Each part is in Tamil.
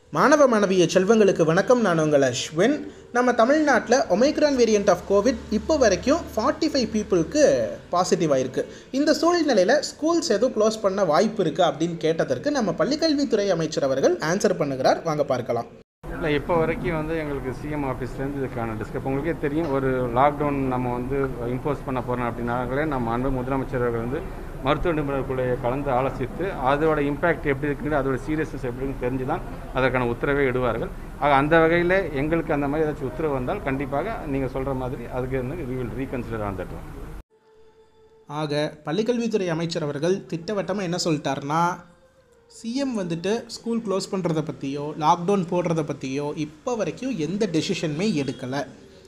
மாணவ மாணவிய செல்வங்களுக்கு வணக்கம் நான் உங்கள் அஸ்வின் நம்ம தமிழ்நாட்டில் ஒமைக்ரான் வேரியண்ட் ஆஃப் கோவிட் இப்போ வரைக்கும் ஃபார்ட்டி ஃபைவ் பீப்புளுக்கு பாசிட்டிவ் ஆயிருக்கு இந்த சூழ்நிலையில் ஸ்கூல்ஸ் எதுவும் க்ளோஸ் பண்ண வாய்ப்பு இருக்குது அப்படின்னு கேட்டதற்கு நம்ம பள்ளிக்கல்வித்துறை அமைச்சர் அவர்கள் ஆன்சர் பண்ணுகிறார் வாங்க பார்க்கலாம் இல்லை இப்போ வரைக்கும் வந்து எங்களுக்கு சிஎம் ஆஃபீஸ்லேருந்து இதுக்கான டிஸ்கப் உங்களுக்கே தெரியும் ஒரு லாக்டவுன் நம்ம வந்து இம்போஸ் பண்ண போகிறோம் அப்படின்னாங்களே நம்ம அன்பு முதலமைச்சர் அவர்கள் வந்து மருத்துவ நிபுணர்களுடைய கலந்து ஆலோசித்து அதோட இம்பேக்ட் எப்படி இருக்குன்னு அதோட சீரியஸ்னஸ் எப்படின்னு தெரிஞ்சு தான் அதற்கான உத்தரவை இடுவார்கள் ஆக அந்த வகையில் எங்களுக்கு அந்த மாதிரி ஏதாச்சும் உத்தரவு வந்தால் கண்டிப்பாக நீங்கள் சொல்கிற மாதிரி அதுக்கு வந்து we will reconsider on that ஆக பள்ளிக்கல்வித்துறை அமைச்சர் அவர்கள் திட்டவட்டமாக என்ன சொல்லிட்டாருன்னா சிஎம் வந்துட்டு ஸ்கூல் க்ளோஸ் பண்ணுறத பற்றியோ லாக்டவுன் போடுறத பற்றியோ இப்போ வரைக்கும் எந்த டெசிஷனுமே எடுக்கலை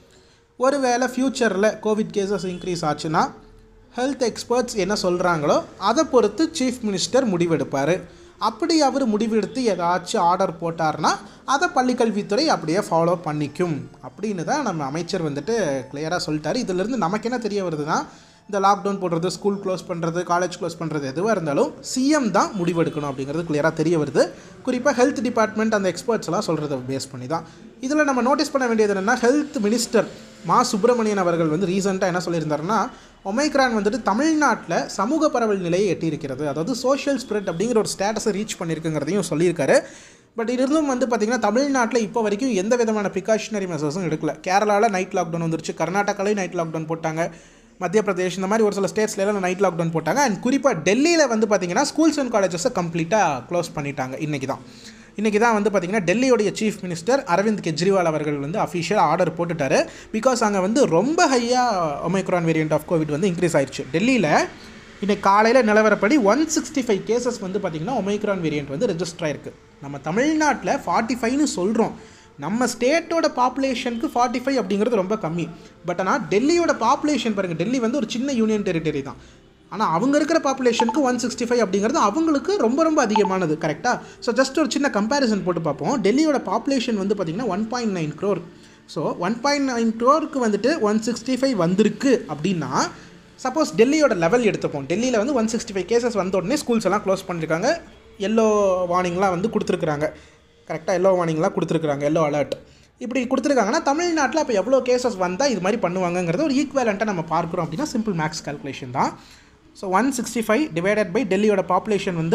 ஒருவேளை ஃப்யூச்சரில் கோவிட் கேசஸ் இன்க்ரீஸ் ஆச்சுன்னா ஹெல்த் எக்ஸ்பர்ட்ஸ் என்ன சொல்கிறாங்களோ அதை பொறுத்து சீஃப் மினிஸ்டர் முடிவெடுப்பார் அப்படி அவர் முடிவெடுத்து ஏதாச்சும் ஆர்டர் போட்டார்னா அதை பள்ளிக்கல்வித்துறை அப்படியே ஃபாலோ பண்ணிக்கும் அப்படின்னு தான் நம்ம அமைச்சர் வந்துட்டு கிளியராக சொல்லிட்டாரு இதிலிருந்து நமக்கு என்ன தெரிய வருதுன்னா இந்த லாக்டவுன் போடுறது ஸ்கூல் க்ளோஸ் பண்ணுறது காலேஜ் க்ளோஸ் பண்ணுறது எதுவாக இருந்தாலும் சிஎம் தான் முடிவெடுக்கணும் அப்படிங்கிறது கிளியராக தெரிய வருது குறிப்பாக ஹெல்த் டிபார்ட்மெண்ட் அந்த எக்ஸ்பர்ட்ஸ் எல்லாம் சொல்கிறத பேஸ் பண்ணி தான் இதில் நம்ம நோட்டீஸ் பண்ண வேண்டியது என்னென்னா ஹெல்த் மினிஸ்டர் மா சுப்பிரமணியன் அவர்கள் வந்து ரீசெண்டாக என்ன சொல்லியிருந்தாருன்னா ஒமைக்ரான் வந்துட்டு தமிழ்நாட்டில் சமூக பரவல் நிலையை எட்டியிருக்கிறது அதாவது சோஷியல் ஸ்ப்ரெட் அப்படிங்கிற ஒரு ஸ்டேட்டஸை ரீச் பண்ணியிருக்குங்கிறதையும் சொல்லியிருக்காரு பட் இருந்தும் வந்து பார்த்திங்கன்னா தமிழ்நாட்டில் இப்போ வரைக்கும் எந்த விதமான ப்ரிகாஷனரி மெசர்ஸும் எடுக்கல கேரளாவில் நைட் லாக்டவுன் வந்துருச்சு கர்நாடகாலையும் நைட் லாக்டவுன் போட்டாங்க மத்திய பிரதேஷ் இந்த மாதிரி ஒரு சில ஸ்டேட்ஸ்ல எல்லாம் நைட் லாக்டவுன் போட்டாங்க அண்ட் குறிப்பாக டெல்லியில் வந்து பார்த்திங்கன்னா ஸ்கூல்ஸ் அண்ட் காலேஜஸை கம்ப்ளீட்டாக க்ளோஸ் பண்ணிட்டாங்க இன்றைக்கி தான் இன்றைக்கி தான் வந்து பார்த்திங்கன்னா டெல்லியோடைய சீஃப் மினிஸ்டர் அரவிந்த் கெஜ்ரிவால் அவர்கள் வந்து அஃபிஷியலாக ஆர்டர் போட்டுட்டாரு பிகாஸ் அங்கே வந்து ரொம்ப ஹையாக ஒமைக்ரான் வேரியண்ட் ஆஃப் கோவிட் வந்து இன்க்ரீஸ் ஆயிடுச்சு டெல்லியில் இன்னைக்கு காலையில் நிலவரப்படி ஒன் சிக்ஸ்டி ஃபைவ் கேசஸ் வந்து பார்த்திங்கன்னா ஒமைக்ரான் வேரியண்ட் வந்து ரெஜிஸ்டர் ஆயிருக்கு நம்ம தமிழ்நாட்டில் ஃபார்ட்டி ஃபைவ்னு சொல்கிறோம் நம்ம ஸ்டேட்டோட பாப்புலேஷனுக்கு ஃபார்ட்டி ஃபைவ் அப்படிங்கிறது ரொம்ப கம்மி பட் ஆனால் டெல்லியோட பாப்புலேஷன் பாருங்கள் டெல்லி வந்து ஒரு சின்ன யூனியன் டெரிட்டரி தான் ஆனால் அவங்க இருக்கிற பாப்புலேஷனுக்கு ஒன் சிக்ஸ்டி ஃபைவ் அப்படிங்கிறது அவங்களுக்கு ரொம்ப ரொம்ப அதிகமானது கரெக்டாக ஸோ ஜஸ்ட் ஒரு சின்ன கம்பேரிசன் போட்டு பார்ப்போம் டெல்லியோட பாப்புலேஷன் வந்து பார்த்திங்கன்னா one point nine crore so one point nine க்ரோருக்கு வந்துட்டு ஒன் சிக்ஸ்டி ஃபைவ் வந்திருக்கு அப்படின்னா சப்போஸ் டெல்லியோட லெவல் எடுத்துப்போம் டெல்லியில் வந்து ஒன் சிக்ஸ்டி ஃபைவ் கேசஸ் வந்த உடனே ஸ்கூல்ஸ் எல்லாம் க்ளோஸ் பண்ணியிருக்காங்க எல்லோ வார்னிங்லாம் வந்து கொடுத்துருக்குறாங்க கரெக்டாக எல்லோ வார்னிங்லாம் கொடுத்துருக்குறாங்க எல்லோ அலர்ட் இப்படி கொடுத்துருக்காங்கன்னா தமிழ்நாட்டில் அப்போ எவ்வளோ கேசஸ் வந்தால் இது மாதிரி பண்ணுவாங்கங்கிறத ஒரு ஈக்குவலண்ட்டாக நம்ம பார்க்குறோம் அப்படின்னா சிம்பிள் மேக்ஸ் கால்குலேஷன் தான் so one sixty five divided by டெல்லியோட பாப்புலேஷன் வந்து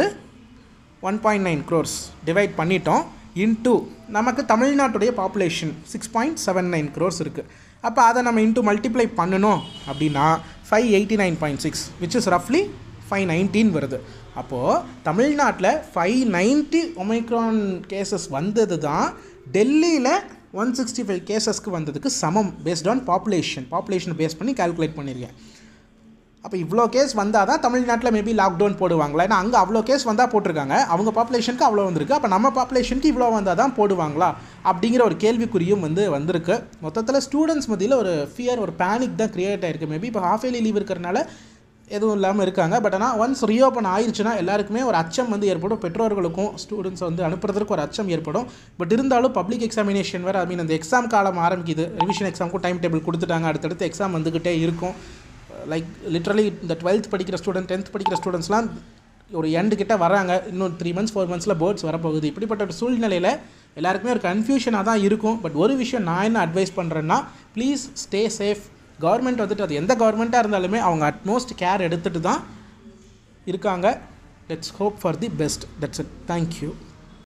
one point nine crores divide பண்ணிட்டோம் இன்டூ நமக்கு தமிழ்நாட்டுடைய population six point seven nine crores இருக்குது அப்போ அதை நம்ம இன்டூ மல்டிப்ளை பண்ணணும் அப்படின்னா five eighty nine point six which is ரஃப்லி ஃபைவ் நைன்டீன் வருது அப்போது தமிழ்நாட்டில் ஃபைவ் நைன்ட்டி ஒமைக்ரான் கேசஸ் வந்தது தான் டெல்லியில் ஒன் சிக்ஸ்டி ஃபைவ் கேசஸ்க்கு வந்ததுக்கு சமம் பேஸ்ட் ஆன் பாப்புலேஷன் பாப்புலேஷனை பேஸ் பண்ணி கால்குலேட் பண்ணியிருக்கேன் அப்போ இவ்வளோ கேஸ் வந்தால் தான் தமிழ்நாட்டில் மேபி லாக்டவுன் போடுவாங்களா ஏன்னா அங்கே அவ்வளோ கேஸ் வந்தால் போட்டிருக்காங்க அவங்க பாப்புலேஷனுக்கு அவ்வளோ வந்திருக்கு அப்போ நம்ம பாப்புலேஷனுக்கு இவ்வளோ வந்தால் தான் போடுவாங்களா அப்படிங்கிற ஒரு கேள்விக்குறியும் வந்து வந்திருக்கு மொத்தத்தில் ஸ்டூடெண்ட்ஸ் மத்தியில் ஒரு ஃபியர் ஒரு பேனிக் தான் க்ரியேட் ஆயிருக்கு மேபி இப்போ ஹாஃப் இயர்லி லீவ் இருக்கிறனால எதுவும் இல்லாமல் இருக்காங்க பட் ஆனால் ஒன்ஸ் ரீஓப்பன் ஆயிடுச்சுன்னா எல்லாருக்குமே ஒரு அச்சம் வந்து ஏற்படும் பெற்றோர்களுக்கும் ஸ்டூடெண்ட்ஸ் வந்து அனுப்புறதுக்கு ஒரு அச்சம் ஏற்படும் பட் இருந்தாலும் பப்ளிக் எக்ஸாமினேஷன் வேறு ஐ மீன் அந்த எக்ஸாம் காலம் ஆரம்பிக்குது ரிவிஷன் எக்ஸாமுக்கும் டைம் டேபிள் கொடுத்துட்டாங்க அடுத்தடுத்து எக்ஸாம் வந்துக்கிட்டே இருக்கும் லைக் லிட்ரலி இந்த டுவெல்த் படிக்கிற ஸ்டூடெண்ட் டென்த் படிக்கிற ஸ்டூடெண்ட்ஸ்லாம் ஒரு எண்டு கிட்ட வராங்க இன்னும் த்ரீ மந்த்ஸ் ஃபோர் மந்த்ஸில் போர்ட்ஸ் வரப்போகுது இப்படிப்பட்ட ஒரு சூழ்நிலையில் எல்லாருக்குமே ஒரு கன்ஃபியூஷனாக தான் இருக்கும் பட் ஒரு விஷயம் நான் என்ன அட்வைஸ் பண்ணுறேன்னா ப்ளீஸ் ஸ்டே சேஃப் கவர்மெண்ட் வந்துட்டு அது எந்த கவர்மெண்ட்டாக இருந்தாலுமே அவங்க அட்மோஸ்ட் கேர் எடுத்துகிட்டு தான் இருக்காங்க let's hope for the best that's it thank you